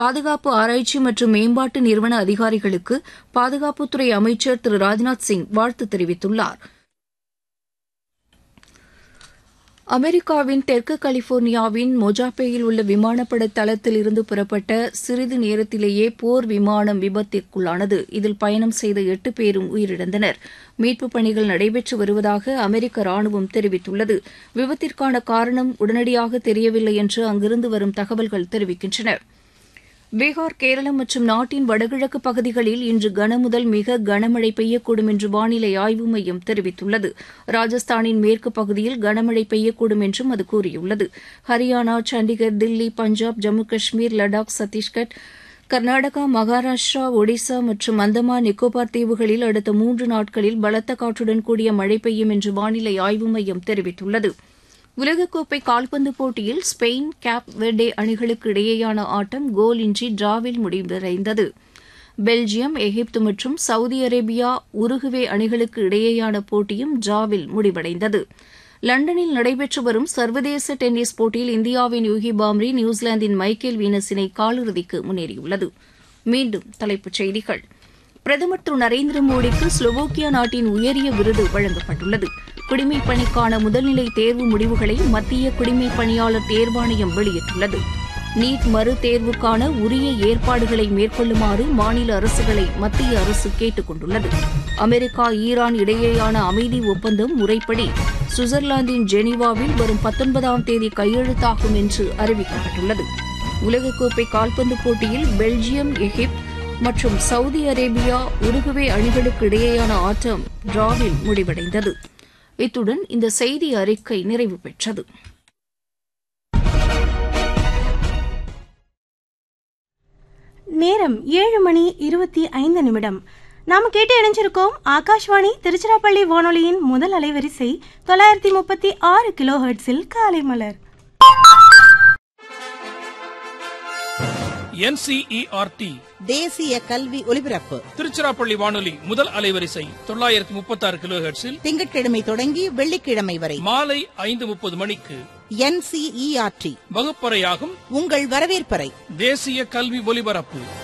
பாதுகாப்பு ஆராய்ச்சி மற்றும் மேம்பாட்டு நிறுவன அதிகாரிகளுக்கு பாதுகாப்புத்துறை அமைச்சர் திரு ராஜ்நாத் சிங் வாழ்த்து தெரிவித்துள்ளார் அமெரிக்காவின் தெற்கு கலிபோர்னியாவின் மொஜாப்பேயில் உள்ள விமானப்பட தளத்தில் இருந்து புறப்பட்ட சிறிது நேரத்திலேயே போர் விமானம் விபத்திற்குள்ளானது இதில் பயணம் செய்த எட்டு பேரும் உயிரிழந்தனர் மீட்புப் பணிகள் நடைபெற்று வருவதாக அமெரிக்க ராணுவம் தெரிவித்துள்ளது விபத்திற்கான காரணம் உடனடியாக தெரியவில்லை என்று அங்கிருந்து வரும் தகவல்கள் தெரிவிக்கின்றன பீகார் கேரளம் மற்றும் நாட்டின் வடகிழக்கு பகுதிகளில் இன்று கனமுதல் மிக கனமழை பெய்யக்கூடும் என்று வானிலை ஆய்வு மையம் தெரிவித்துள்ளது ராஜஸ்தானின் மேற்கு பகுதியில் கனமழை பெய்யக்கூடும் என்றும் அது கூறியுள்ளது ஹரியானா சண்டிகர் தில்லி பஞ்சாப் ஜம்மு காஷ்மீர் லடாக் சத்தீஸ்கர் கர்நாடகா மகாராஷ்டிரா ஒடிசா மற்றும் அந்தமான் நிக்கோபார் தீவுகளில் அடுத்த மூன்று நாட்களில் பலத்த காற்றுடன் கூடிய மழை பெய்யும் என்று வானிலை ஆய்வு மையம் தெரிவித்துள்ளது உலகக்கோப்பை கால்பந்து போட்டியில் ஸ்பெயின் கேப் வெர்டே அணிகளுக்கு இடையேயான ஆட்டம் கோல் இன்றி டிராவில் முடிவடைந்தது பெல்ஜியம் எகிப்து மற்றும் சவுதி அரேபியா உருகுவே அணிகளுக்கு இடையேயான போட்டியும் டிராவில் முடிவடைந்தது லண்டனில் நடைபெற்று வரும் சர்வதேச டென்னிஸ் போட்டியில் இந்தியாவின் யூகி பாம்ரி நியூசிலாந்தின் மைக்கேல் வீனஸினை காலிறுதிக்கு முன்னேறியுள்ளது மீண்டும் தலைப்புச் செய்திகள் பிரதமர் திரு நரேந்திர மோடிக்கு ஸ்லோவோக்கியா நாட்டின் உயரிய விருது வழங்கப்பட்டுள்ளது குடிமைப் பணிக்கான முதல்நிலை தேர்வு முடிவுகளை மத்திய குடிமைப் பணியாளர் தேர்வாணையம் வெளியிட்டுள்ளது நீட் மறு தேர்வுக்கான உரிய ஏற்பாடுகளை மேற்கொள்ளுமாறு மாநில அரசுகளை மத்திய அரசு கேட்டுக் கொண்டுள்ளது அமெரிக்கா ஈரான் இடையேயான அமைதி ஒப்பந்தம் முறைப்படி சுவிட்சர்லாந்தின் ஜெனீவாவில் வரும் பத்தொன்பதாம் தேதி கையெழுத்தாகும் என்று அறிவிக்கப்பட்டுள்ளது உலகக்கோப்பை கால்பந்து போட்டியில் பெல்ஜியம் எகிப்து மற்றும் சவுதி அரேபியா உருகுவே அணிகளுக்கு இடையேயான ஆட்டம் டிராவில் முடிவடைந்தது இத்துடன் இந்த செய்தி அறிக்கை நிறைவு பெற்றது நேரம் ஏழு மணி இருபத்தி ஐந்து நிமிடம் நாம கேட்டு இணைஞ்சிருக்கோம் ஆகாஷ்வாணி திருச்சிராப்பள்ளி வானொலியின் முதல் அலைவரிசை தொள்ளாயிரத்தி முப்பத்தி ஆறு கிலோ ஹெர்ட்ஸில் காலை மலர் என்சிஇஆர்டி தேசிய கல்வி ஒலிபரப்பு திருச்சிராப்பள்ளி வானொலி முதல் அலைவரிசை தொள்ளாயிரத்தி முப்பத்தி ஆறு கிலோ ஹெர்ட்ஸில் திங்கட்கிழமை தொடங்கி வெள்ளிக்கிழமை வரை மாலை ஐந்து முப்பது மணிக்கு என்சிஇஆர்டி வகுப்பறையாகும் உங்கள் வரவேற்பறை தேசிய கல்வி ஒலிபரப்பு